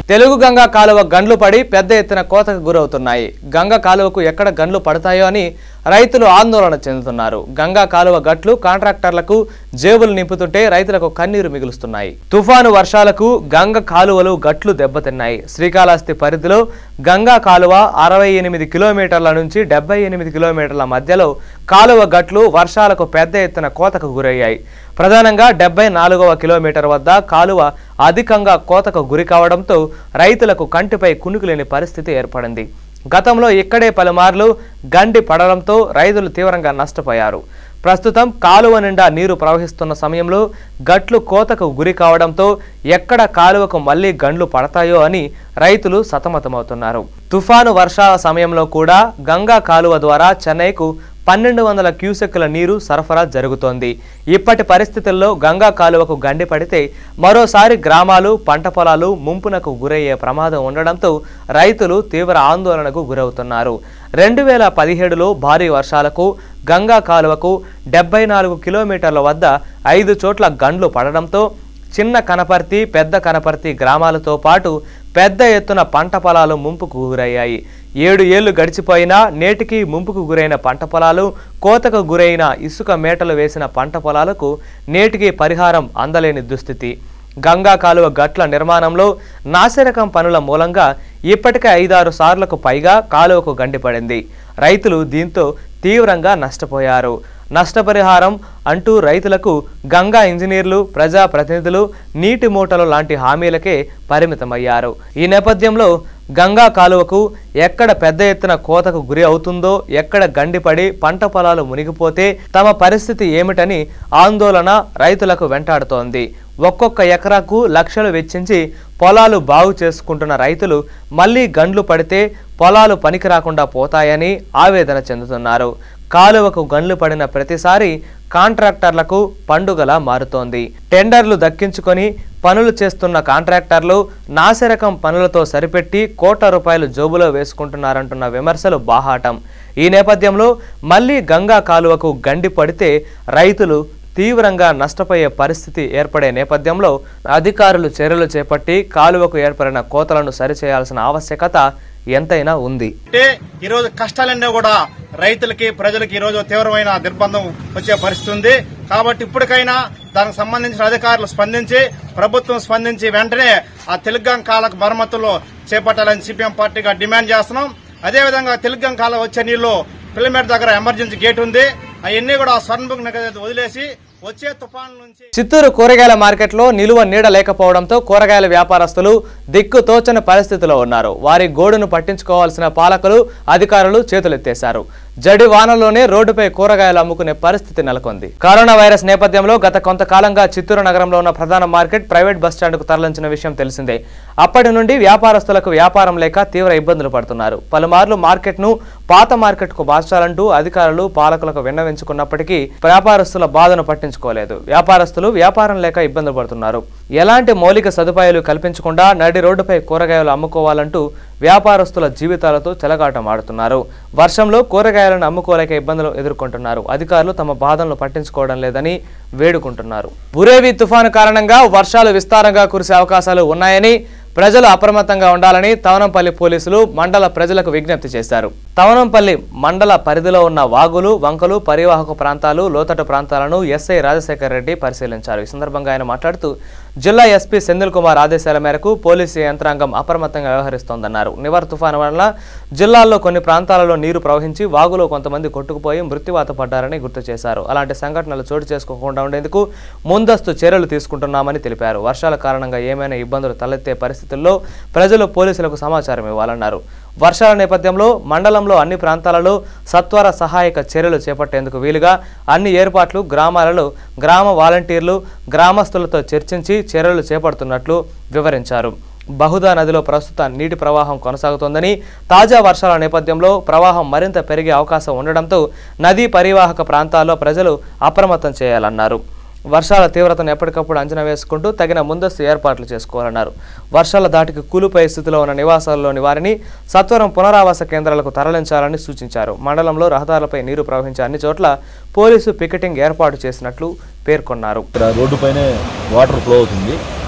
Speaker 1: తెలుగు గంగా కాలువ గండ్లు పడి పెద్ద ఎత్తున కోతకు గురవుతున్నాయి గంగా కాలువకు ఎక్కడ గండ్లు పడతాయో అని రైతులు ఆందోళన చెందుతున్నారు గంగా కాలువ గట్లు కాంట్రాక్టర్లకు జేబులు నింపుతుంటే రైతులకు కన్నీరు మిగులుస్తున్నాయి తుఫాను వర్షాలకు గంగ కాలువలు గట్లు దెబ్బతిన్నాయి శ్రీకాళహస్తి పరిధిలో గంగా కాలువ అరవై ఎనిమిది కిలోమీటర్ల నుంచి డెబ్బై ఎనిమిది కిలోమీటర్ల మధ్యలో కాలువ గట్లు వర్షాలకు పెద్ద ఎత్తున కోతకు గురయ్యాయి ప్రధానంగా డెబ్బై నాలుగవ కిలోమీటర్ వద్ద కాలువ అధికంగా కోతకు గురి కావడంతో రైతులకు కంటిపై కునుకులేని పరిస్థితి ఏర్పడింది గతంలో ఇక్కడే పలుమార్లు గండి పడడంతో రైతులు తీవ్రంగా నష్టపోయారు ప్రస్తుతం కాలువ నిండా నీరు ప్రవహిస్తున్న సమయంలో గట్లు కోతకు గురి కావడంతో ఎక్కడ కాలువకు మళ్లీ గండ్లు పడతాయో అని రైతులు సతమతమవుతున్నారు తుఫాను వర్షాల సమయంలో కూడా గంగా కాలువ ద్వారా చెన్నైకు పన్నెండు వందల క్యూసెక్కుల నీరు సరఫరా జరుగుతోంది ఇప్పటి పరిస్థితుల్లో గంగా కాలువకు గండి పడితే మరోసారి గ్రామాలు పంట పొలాలు ముంపునకు గురయ్యే ప్రమాదం ఉండడంతో రైతులు తీవ్ర ఆందోళనకు గురవుతున్నారు రెండు వేల పదిహేడులో భారీ వర్షాలకు గంగా కాలువకు డెబ్బై నాలుగు కిలోమీటర్ల వద్ద ఐదు చోట్ల గండ్లు పడడంతో చిన్న కనపర్తి పెద్ద కనపర్తి గ్రామాలతో పాటు పెద్ద ఎత్తున పంట పొలాలు ముంపుకు గురయ్యాయి ఏడు ఏళ్లు గడిచిపోయినా నేటికి ముంపుకు గురైన పంట పొలాలు కోతకు గురైన ఇసుక మేటలు వేసిన పంట పొలాలకు నేటికి పరిహారం అందలేని దుస్థితి గంగా కాలువ గట్ల నిర్మాణంలో నాసిరకం పనుల మూలంగా ఇప్పటికే ఐదారు సార్లకు పైగా కాలువకు గండిపడింది రైతులు దీంతో తీవ్రంగా నష్టపోయారు నష్టపరిహారం అంటూ రైతులకు గంగా ఇంజనీర్లు ప్రజాప్రతినిధులు నీటి మూటలు లాంటి హామీలకే పరిమితమయ్యారు ఈ నేపథ్యంలో గంగా కాలువకు ఎక్కడ పెద్ద ఎత్తున కోతకు గురి అవుతుందో ఎక్కడ గండిపడి పంట పొలాలు మునిగిపోతే తమ పరిస్థితి ఏమిటని ఆందోళన రైతులకు వెంటాడుతోంది ఒక్కొక్క ఎకరాకు లక్షలు వెచ్చించి పొలాలు బాగు చేసుకుంటున్న రైతులు మళ్లీ గండ్లు పడితే పొలాలు పనికి రాకుండా పోతాయని ఆవేదన చెందుతున్నారు కాలువకు గన్లు పడిన ప్రతిసారి కాంట్రాక్టర్లకు పండుగలా మారుతోంది టెండర్లు దక్కించుకొని పనులు చేస్తున్న కాంట్రాక్టర్లు నాసిరకం పనులతో సరిపెట్టి కోట్ల రూపాయలు జోబులో వేసుకుంటున్నారంటున్న విమర్శలు బాహాటం ఈ నేపథ్యంలో మళ్లీ గంగా కాలువకు గండి పడితే రైతులు తీవ్రంగా నష్టపోయే పరిస్థితి ఏర్పడే నేపథ్యంలో అధికారులు చర్యలు చేపట్టి కాలువకు ఏర్పడిన కోతలను సరిచేయాల్సిన ఆవశ్యకత ఎంతైనా ఉంది
Speaker 15: అంటే ఈ రోజు కష్టాలన్నీ కూడా రైతులకి ప్రజలకి ఈ రోజు తీవ్రమైన నిర్బంధం వచ్చే పరిస్థితి ఉంది కాబట్టి ఇప్పటికైనా దానికి సంబంధించిన అధికారులు స్పందించి ప్రభుత్వం స్పందించి వెంటనే ఆ తెలుగం కాలకు మరమ్మతులు చేపట్టాలని సిపిఎం పార్టీగా డిమాండ్ చేస్తున్నాం అదేవిధంగా తెలుగం కాలం వచ్చే నీళ్లు పిల్లమేట దగ్గర ఎమర్జెన్సీ గేట్ ఉంది అవన్నీ కూడా స్వర్ణబుక్ నగదు వదిలేసి వచ్చే తుఫాన్ నుంచి
Speaker 1: చిత్తూరు కూరగాయల మార్కెట్లో నిలువ నీడ లేకపోవడంతో కూరగాయల వ్యాపారస్తులు దిక్కు తోచని పరిస్థితిలో ఉన్నారు వారి గోడును పట్టించుకోవాల్సిన పాలకులు అధికారులు చేతులెత్తేశారు జడి వానలోనే రోడ్డుపై కూరగాయలు అమ్ముకునే పరిస్థితి నెలకొంది కరోనా వైరస్ నేపథ్యంలో గత కొంతకాలంగా చిత్తూరు నగరంలో ఉన్న ప్రధాన మార్కెట్ ప్రైవేట్ బస్టాండ్కు తరలించిన విషయం తెలిసిందే అప్పటి నుండి వ్యాపారస్తులకు వ్యాపారం లేక తీవ్ర ఇబ్బందులు పడుతున్నారు పలుమార్లు మార్కెట్ను పాత మార్కెట్కు మార్చాలంటూ అధికారులు పాలకులకు విన్నవించుకున్నప్పటికీ వ్యాపారస్తుల బాధను పట్టించుకోలేదు వ్యాపారస్తులు వ్యాపారం లేక ఇబ్బందులు పడుతున్నారు ఎలాంటి మౌలిక సదుపాయాలు కల్పించకుండా నడి రోడ్డుపై కూరగాయలు అమ్ముకోవాలంటూ వ్యాపారస్తుల జీవితాలతో చెలగాటం ఆడుతున్నారు వర్షంలో కూరగాయలను అమ్ముకోలేక ఇబ్బందులు ఎదుర్కొంటున్నారు అధికారులు తమ బాధలను పట్టించుకోవడం లేదని వేడుకుంటున్నారు బురేవి తుఫాను కారణంగా వర్షాలు విస్తారంగా కురిసే అవకాశాలు ఉన్నాయని ప్రజలు అప్రమత్తంగా ఉండాలని తవనంపల్లి పోలీసులు మండల ప్రజలకు విజ్ఞప్తి చేశారు తవనంపల్లి మండల పరిధిలో ఉన్న వాగులు వంకలు పరివాహక ప్రాంతాలు లోతట్టు ప్రాంతాలను ఎస్ఐ రాజశేఖర్ రెడ్డి పరిశీలించారు ఈ సందర్భంగా ఆయన మాట్లాడుతూ జిల్లా ఎస్పీ సెంధిల్ కుమార్ ఆదేశాల మేరకు పోలీసు యంత్రాంగం అప్రమత్తంగా వ్యవహరిస్తోందన్నారు నివర్ తుఫాను వల్ల జిల్లాల్లో కొన్ని ప్రాంతాలలో నీరు ప్రవహించి వాగులో కొంతమంది కొట్టుకుపోయి మృత్యువాత పడ్డారని గుర్తు చేశారు అలాంటి సంఘటనలు చోటు చేసుకోకుండా ఉండేందుకు ముందస్తు చర్యలు తీసుకుంటున్నామని తెలిపారు వర్షాల కారణంగా ఏమైనా ఇబ్బందులు తలెత్తే పరిస్థితుల్లో ప్రజలు పోలీసులకు సమాచారం ఇవ్వాలన్నారు వర్షాల నేపథ్యంలో మండలంలో అన్ని ప్రాంతాలలో సత్వర సహాయక చర్యలు చేపట్టేందుకు వీలుగా అన్ని ఏర్పాట్లు గ్రామాలలో గ్రామ వాలంటీర్లు గ్రామస్తులతో చర్చించి చర్యలు చేపడుతున్నట్లు వివరించారు బహుదా నదిలో ప్రస్తుత నీటి ప్రవాహం కొనసాగుతోందని తాజా వర్షాల నేపథ్యంలో ప్రవాహం మరింత పెరిగే అవకాశం ఉండడంతో నదీ పరివాహక ప్రాంతాల్లో ప్రజలు అప్రమత్తం చేయాలన్నారు వర్షాల తీవ్రతను ఎప్పటికప్పుడు అంచనా వేసుకుంటూ తగిన ముందస్తు ఏర్పాట్లు చేసుకోవాలన్నారు వర్షాల దాటికి కూలిపోయే స్థితిలో ఉన్న నివాసాల్లోని వారిని సత్వరం పునరావాస కేంద్రాలకు తరలించాలని సూచించారు మండలంలో రహదారులపై నీరు ప్రవహించే అన్ని చోట్ల పోలీసు పికెటింగ్ ఏర్పాటు చేసినట్లు పేర్కొన్నారు
Speaker 16: ఇక్కడ రోడ్డు పైనే వాటర్ ఫ్లో అవుతుంది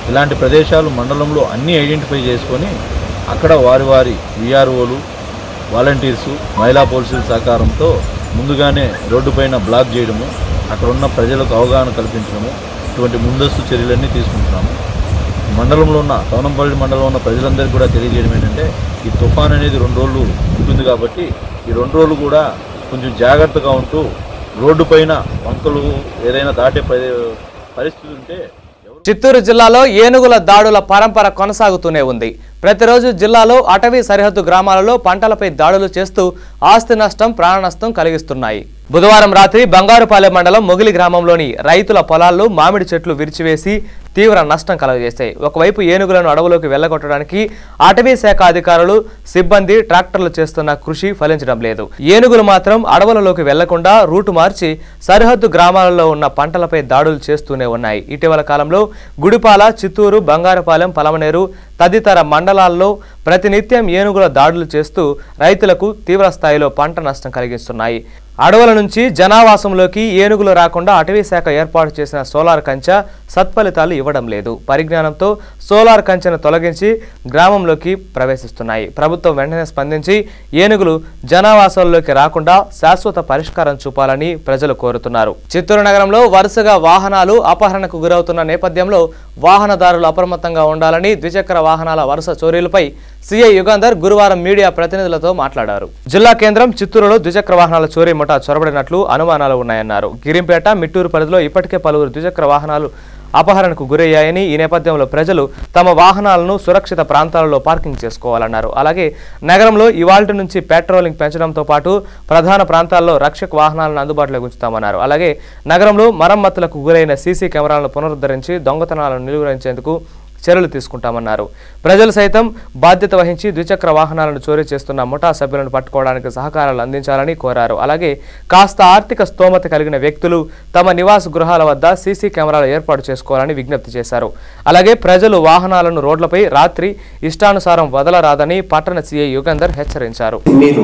Speaker 16: ఇలాంటి ప్రదేశాలు మండలంలో అన్నీ ఐడెంటిఫై చేసుకొని అక్కడ వారి వారి విఆర్ఓలు వాలంటీర్సు మహిళా పోలీసుల సహకారంతో ముందుగానే రోడ్డుపైన బ్లాక్ చేయడము అక్కడ ఉన్న ప్రజలకు అవగాహన కల్పించడము ఇటువంటి ముందస్తు చర్యలన్నీ తీసుకుంటున్నాము మండలంలో ఉన్న తవనంపల్లి మండలంలో ఉన్న ప్రజలందరికీ కూడా తెలియజేయడం ఏంటంటే ఈ తుఫాన్ అనేది రెండు రోజులు ఉంటుంది కాబట్టి ఈ రెండు రోజులు కూడా కొంచెం జాగ్రత్తగా ఉంటూ రోడ్డు పైన వంకలు ఏదైనా దాటే పరి- పరిస్థితి ఉంటే
Speaker 1: చిత్తూరు జిల్లాలో ఏనుగుల దాడుల పరంపర కొనసాగుతూనే ఉంది ప్రతిరోజు జిల్లాలో అటవీ సరిహద్దు గ్రామాలలో పంటలపై దాడులు చేస్తూ ఆస్తి నష్టం ప్రాణ నష్టం కలిగిస్తున్నాయి బుధవారం రాత్రి బంగారుపాలెం మండలం మొగిలి గ్రామంలోని రైతుల పొలాల్లో మామిడి చెట్లు విరిచివేసి తీవ్ర నష్టం కలుగజేశాయి ఒకవైపు ఏనుగులను అడవులోకి వెళ్లగొట్టడానికి అటవీ శాఖ అధికారులు సిబ్బంది ట్రాక్టర్లు చేస్తున్న కృషి ఫలించడం లేదు ఏనుగులు మాత్రం అడవులలోకి వెళ్లకుండా రూటు మార్చి సరిహద్దు గ్రామాలలో ఉన్న పంటలపై దాడులు చేస్తూనే ఉన్నాయి ఇటీవల కాలంలో గుడిపాల చిత్తూరు బంగారుపాలెం పలమనేరు తదితర మండలాల్లో ప్రతినిత్యం ఏనుగుల దాడులు చేస్తూ రైతులకు తీవ్ర స్థాయిలో పంట నష్టం కలిగిస్తున్నాయి అడవుల నుంచి జనావాసంలోకి ఏనుగులు రాకుండా అటవీ శాఖ ఏర్పాటు చేసిన సోలార్ కంచె సత్ఫలితాలు ఇవ్వడం లేదు పరిజ్ఞానంతో సోలార్ కంచెను తొలగించి గ్రామంలోకి ప్రవేశిస్తున్నాయి ప్రభుత్వం వెంటనే స్పందించి ఏనుగులు జనావాసాల్లోకి రాకుండా శాశ్వత పరిష్కారం చూపాలని ప్రజలు కోరుతున్నారు చిత్తూరు నగరంలో వరుసగా వాహనాలు అపహరణకు గురవుతున్న నేపథ్యంలో వాహనదారులు అప్రమత్తంగా ఉండాలని ద్విచక్ర వాహనాల వరుస చోరీలపై సీఐ యుగంధర్ గురువారం మీడియా ప్రతినిధులతో మాట్లాడారు జిల్లా కేంద్రం చిత్తూరులో ద్విచక్ర వాహనాల చోరీ ముఠా చొరబడినట్లు అనుమానాలు ఉన్నాయన్నారు గిరింపేట మిట్టూరు పరిధిలో ఇప్పటికే పలువురు ద్విచక్ర వాహనాలు అపహరణకు గురయ్యాయని ఈ నేపథ్యంలో ప్రజలు తమ వాహనాలను సురక్షిత ప్రాంతాలలో పార్కింగ్ చేసుకోవాలన్నారు అలాగే నగరంలో ఇవాల్టి నుంచి పెట్రోలింగ్ పెంచడంతో పాటు ప్రధాన ప్రాంతాల్లో రక్షక వాహనాలను అందుబాటులోకి ఉంచుతామన్నారు అలాగే నగరంలో మరమ్మతులకు గురైన సీసీ కెమెరాలను పునరుద్ధరించి దొంగతనాలను నిలువరించేందుకు చర్యలు తీసుకుంటామన్నారు ప్రజలు సైతం బాధ్యత వహించి ద్విచక్ర వాహనాలను చోరీ చేస్తున్న ముఠా సభ్యులను పట్టుకోవడానికి సహకారాలు అందించాలని కోరారు అలాగే కాస్త ఆర్థిక స్తోమత కలిగిన వ్యక్తులు తమ నివాస గృహాల వద్ద సీసీ కెమెరాలు ఏర్పాటు చేసుకోవాలని విజ్ఞప్తి చేశారు అలాగే ప్రజలు వాహనాలను రోడ్లపై రాత్రి ఇష్టానుసారం వదలరాదని పట్టణ సీఐ యుగంధర్ హెచ్చరించారు
Speaker 17: మీరు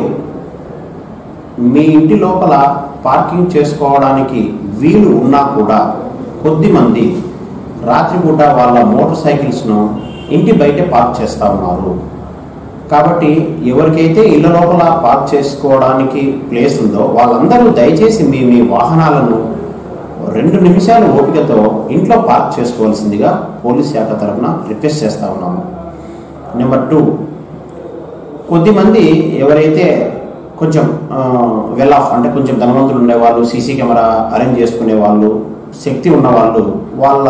Speaker 17: మీ ఇంటి లోపల పార్కింగ్ చేసుకోవడానికి వీలు ఉన్నా కూడా కొద్దిమంది రాత్రిపూట వాళ్ళ మోటార్ సైకిల్స్ను ఇంటి బయటే పార్క్ చేస్తూ ఉన్నారు కాబట్టి ఎవరికైతే ఇళ్ళ లోపల పార్క్ చేసుకోవడానికి ప్లేస్ ఉందో వాళ్ళందరూ దయచేసి మీ మీ వాహనాలను రెండు నిమిషాలు ఓపికతో ఇంట్లో పార్క్ చేసుకోవాల్సిందిగా పోలీస్ శాఖ తరఫున రిక్వెస్ట్ చేస్తూ ఉన్నాము నెంబర్ టూ కొద్దిమంది ఎవరైతే కొంచెం వెల్ ఆఫ్ అంటే కొంచెం ధనవంతులు ఉండేవాళ్ళు సీసీ కెమెరా అరేంజ్ చేసుకునే వాళ్ళు శక్తి ఉన్న వాళ్ళు వాళ్ళ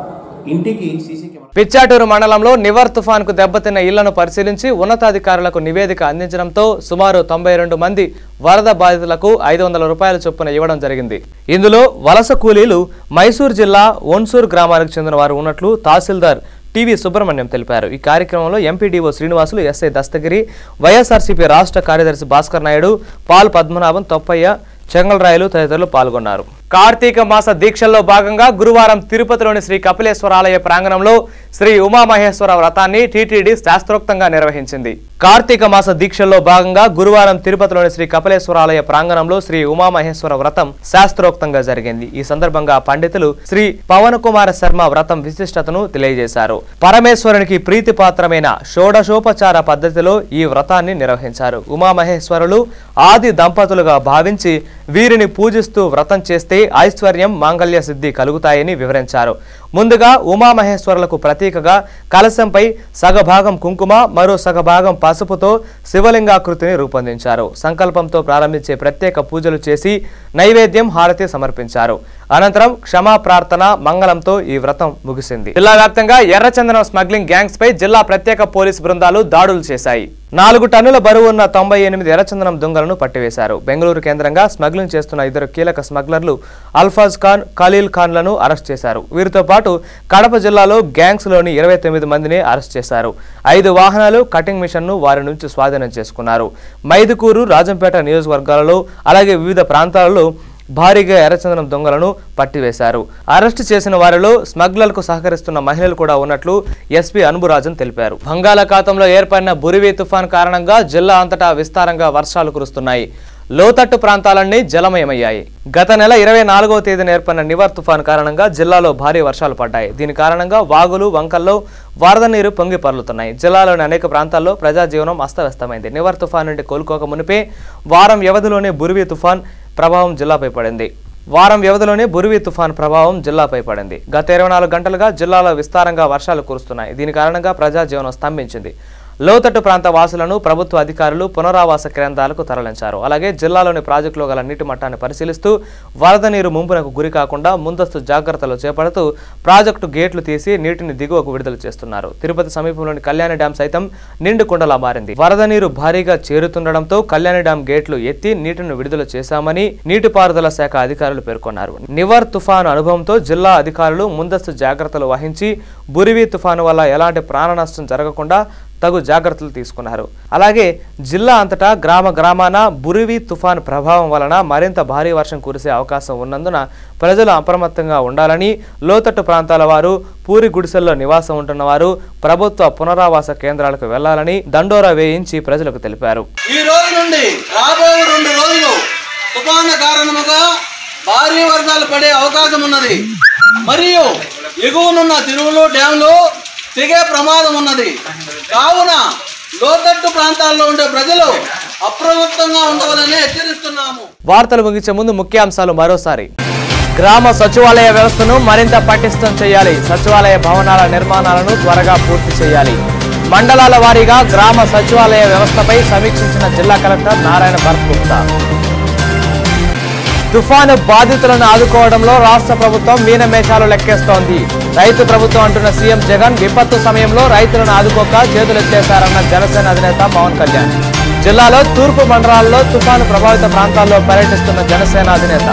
Speaker 17: ఇంటికి సీసీ
Speaker 1: పిచ్చాటూరు మండలంలో నివర్ తుఫాన్కు దెబ్బతిన్న ఇళ్లను పరిశీలించి ఉన్నతాధికారులకు నివేదిక అందించడంతో సుమారు తొంభై రెండు మంది వరద బాధితులకు ఐదు వందల రూపాయల చొప్పున ఇవ్వడం జరిగింది ఇందులో వలస కూలీలు మైసూర్ జిల్లా ఓన్సూర్ గ్రామానికి చెందిన వారు ఉన్నట్లు తహసీల్దార్ టీవీ సుబ్రహ్మణ్యం తెలిపారు ఈ కార్యక్రమంలో MPDO Srinivasulu SI Dastagiri YSRCP రాష్ట్ర కార్యదర్శి భాస్కర్ నాయుడు పాల్ పద్మనాభం తొప్పయ్య చెంగల్రాయలు తదితరులు పాల్గొన్నారు కార్తీక మాస దీక్షల్లో భాగంగా గురువారం తిరుపతిలోని శ్రీ కపిలేశ్వర ఆలయ ప్రాంగణంలో శ్రీ ఉమామహేశ్వర వ్రతాన్ని టీటీడీ శాస్త్రోక్తంగా నిర్వహించింది కార్తీక మాస దీక్షల్లో భాగంగా గురువారం తిరుపతిలోని శ్రీ కపిలేశ్వర ఆలయ ప్రాంగణంలో శ్రీ ఉమామహేశ్వర వ్రతం శాస్త్రోక్తంగా జరిగింది ఈ సందర్భంగా పండితులు శ్రీ పవన్ కుమార శర్మ వ్రతం విశిష్టతను తెలియజేశారు పరమేశ్వరునికి ప్రీతిపాత్రమైన షోడశోపచార పద్ధతిలో ఈ వ్రతాన్ని నిర్వహించారు ఉమామహేశ్వరులు ఆది దంపతులుగా భావించి వీరిని పూజిస్తూ వ్రతం చేస్తే ఐశ్వర్యం మాంగళ్య సిద్ధి కలుగుతాయని వివరించారు ముందుగా ఉమామహేశ్వరులకు ప్రతీకగా కలశంపై సగభాగం కుంకుమ మరో సగభాగం పసుపుతో శివలింగాకృతిని రూపొందించారు సంకల్పంతో ప్రారంభించే ప్రత్యేక పూజలు చేసి నైవేద్యం హారతి సమర్పించారు అనంతరం క్షమా ప్రార్థన మంగళంతో ఈ వ్రతం ముగిసింది జిల్లా వ్యాప్తంగా ఎర్రచందనం స్మగ్లింగ్ గ్యాంగ్స్ పై జిల్లా ప్రత్యేక పోలీస్ బృందాలు దాడులు చేశాయి నాలుగు టన్నుల బరువు ఉన్న తొంభై ఎనిమిది ఎర్రచందనం దొంగలను పట్టివేశారు బెంగళూరు కేంద్రంగా స్మగ్లింగ్ చేస్తున్న ఇద్దరు కీలక స్మగ్లర్లు అల్ఫాజ్ ఖాన్ ఖలీల్ ఖాన్లను అరెస్ట్ చేశారు వీరితో పాటు కడప జిల్లాలో గ్యాంగ్స్ లోని ఇరవై తొమ్మిది మందిని అరెస్ట్ చేశారు ఐదు వాహనాలు కటింగ్ మిషన్ను వారి నుంచి స్వాధీనం చేసుకున్నారు మైదుకూరు రాజంపేట నియోజకవర్గాలలో అలాగే వివిధ ప్రాంతాలలో భారీగా ఎర్రచందనం దొంగలను పట్టివేశారు అరెస్టు చేసిన వారిలో స్మగ్లర్లకు సహకరిస్తున్న మహిళలు కూడా ఉన్నట్లు ఎస్పీ అనుబురాజన్ తెలిపారు బంగాళాఖాతంలో ఏర్పడిన బురివి తుఫాన్ కారణంగా జిల్లా అంతటా విస్తారంగా వర్షాలు కురుస్తున్నాయి లోతట్టు ప్రాంతాలన్నీ జలమయమయ్యాయి గత నెల ఇరవై నాలుగవ తేదీన ఏర్పడిన నివర్ తుఫాన్ కారణంగా జిల్లాలో భారీ వర్షాలు పడ్డాయి దీని కారణంగా వాగులు వంకల్లో వరద నీరు పొంగి పర్లుతున్నాయి జిల్లాలోని అనేక ప్రాంతాల్లో ప్రజా జీవనం అస్తవ్యస్తమైంది నివర్ తుఫాన్ నుండి కోలుకోక మునిపే వారం వ్యవధిలోనే బురివి తుఫాన్ ప్రభావం జిల్లాపై పడింది వారం వ్యవధిలోనే బురివి తుఫాన్ ప్రభావం జిల్లాపై పడింది గత ఇరవై నాలుగు గంటలుగా జిల్లాలో విస్తారంగా వర్షాలు కురుస్తున్నాయి దీని కారణంగా ప్రజా జీవనం స్తంభించింది లోతట్టు ప్రాంత వాసులను ప్రభుత్వ అధికారులు పునరావాస కేంద్రాలకు తరలించారు అలాగే జిల్లాలోని ప్రాజెక్టులో గల నీటి మట్టాన్ని పరిశీలిస్తూ వరద నీరు ముంపునకు గురి కాకుండా ముందస్తు జాగ్రత్తలు చేపడుతూ ప్రాజెక్టు గేట్లు తీసి నీటిని దిగువకు విడుదల చేస్తున్నారు తిరుపతి సమీపంలోని కళ్యాణి డ్యాం సైతం నిండు కుండలా మారింది వరద నీరు భారీగా చేరుతుండటంతో కళ్యాణి డ్యాం గేట్లు ఎత్తి నీటిని విడుదల చేశామని నీటిపారుదల శాఖ అధికారులు పేర్కొన్నారు నివర్ తుఫాను అనుభవంతో జిల్లా అధికారులు ముందస్తు జాగ్రత్తలు వహించి బురివి తుఫాను వల్ల ఎలాంటి ప్రాణ నష్టం జరగకుండా తగు జాగ్రత్తలు తీసుకున్నారు అలాగే జిల్లా అంతటా గ్రామ గ్రామాన బురివి తుఫాన్ ప్రభావం వలన మరింత భారీ వర్షం కురిసే అవకాశం ఉన్నందున ప్రజలు అప్రమత్తంగా ఉండాలని లోతట్టు ప్రాంతాల వారు పూరి గుడిసెల్లో నివాసం ఉంటున్న వారు ప్రభుత్వ పునరావాస కేంద్రాలకు వెళ్లాలని దండోరా వేయించి ప్రజలకు తెలిపారు
Speaker 5: ఈ రోజు నుండి రాబోయే రెండు రోజులు తుఫాను కారణముగా భారీ వర్షాలు పడే అవకాశం ఉన్నది మరియు ఎగువనున్న తిరువులు డ్యాంలు తెగే ప్రమాదం ఉన్నది కావున లోతట్టు ప్రాంతాల్లో ఉండే ప్రజలు అప్రమత్తంగా ఉండవాలని హెచ్చరిస్తున్నాము
Speaker 1: వార్తలు ముగించే ముందు ముఖ్యాంశాలు మరోసారి గ్రామ సచివాలయ వ్యవస్థను మరింత పటిష్టం చేయాలి సచివాలయ భవనాల నిర్మాణాలను త్వరగా పూర్తి చేయాలి మండలాల వారీగా గ్రామ సచివాలయ వ్యవస్థపై సమీక్షించిన జిల్లా కలెక్టర్ నారాయణ భరత్ గుప్తా తుఫాను బాధితులను ఆదుకోవడంలో రాష్ట్ర ప్రభుత్వం మీనమేషాలు లెక్కేస్తోంది రైతు ప్రభుత్వం అంటున్న సీఎం జగన్ విపత్తు సమయంలో రైతులను ఆదుకోక చేతులెత్తేశారన్న జనసేన అధినేత పవన్ కళ్యాణ్ జిల్లాలో తూర్పు మండలాల్లో తుఫాను ప్రభావిత ప్రాంతాల్లో పర్యటిస్తున్న జనసేన అధినేత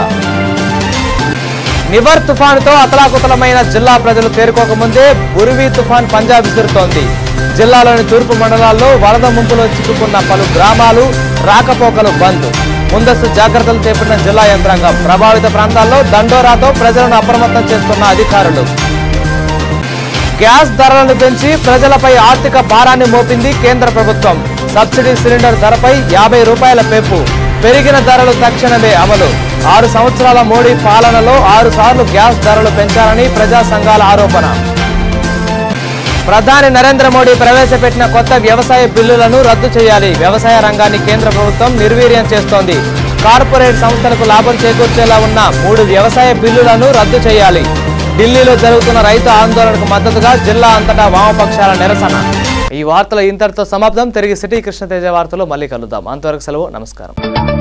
Speaker 1: నివర్ తుఫానుతో అతలాకుతలమైన జిల్లా ప్రజలు తేరుకోకముందే బురివి తుఫాన్ పంజాబ్ విసురుతోంది జిల్లాలోని తూర్పు మండలాల్లో వరద ముంపులో చిక్కుకున్న పలు గ్రామాలు రాకపోకలు బంద్ ముందస్తు జాగ్రత్తలు చేపట్టిన జిల్లా యంత్రాంగం ప్రభావిత ప్రాంతాల్లో దండోరాతో ప్రజలను అప్రమత్తం చేస్తున్న అధికారులు గ్యాస్ ధరలను పెంచి ప్రజలపై ఆర్థిక భారాన్ని మోపింది కేంద్ర ప్రభుత్వం సబ్సిడీ సిలిండర్ ధరపై యాభై రూపాయల పెంపు పెరిగిన ధరలు తక్షణమే అమలు ఆరు సంవత్సరాల మోడీ పాలనలో ఆరు సార్లు గ్యాస్ ధరలు పెంచారని ప్రజా సంఘాల ఆరోపణ ప్రధాని నరేంద్ర మోడీ ప్రవేశపెట్టిన కొత్త వ్యవసాయ బిల్లులను రద్దు చేయాలి వ్యవసాయ రంగాన్ని కేంద్ర ప్రభుత్వం నిర్వీర్యం చేస్తోంది కార్పొరేట్ సంస్థలకు లాభం చేకూర్చేలా ఉన్న మూడు వ్యవసాయ బిల్లులను రద్దు చేయాలి ఢిల్లీలో జరుగుతున్న రైతు ఆందోళనకు మద్దతుగా జిల్లా అంతటా వామపక్షాల నిరసన ఈ వార్తలు ఇంతటితో సమాప్తం తిరిగి సిటీ కృష్ణతేజ వార్తలు మళ్ళీ కలుద్దాం అంతవరకు సెలవు నమస్కారం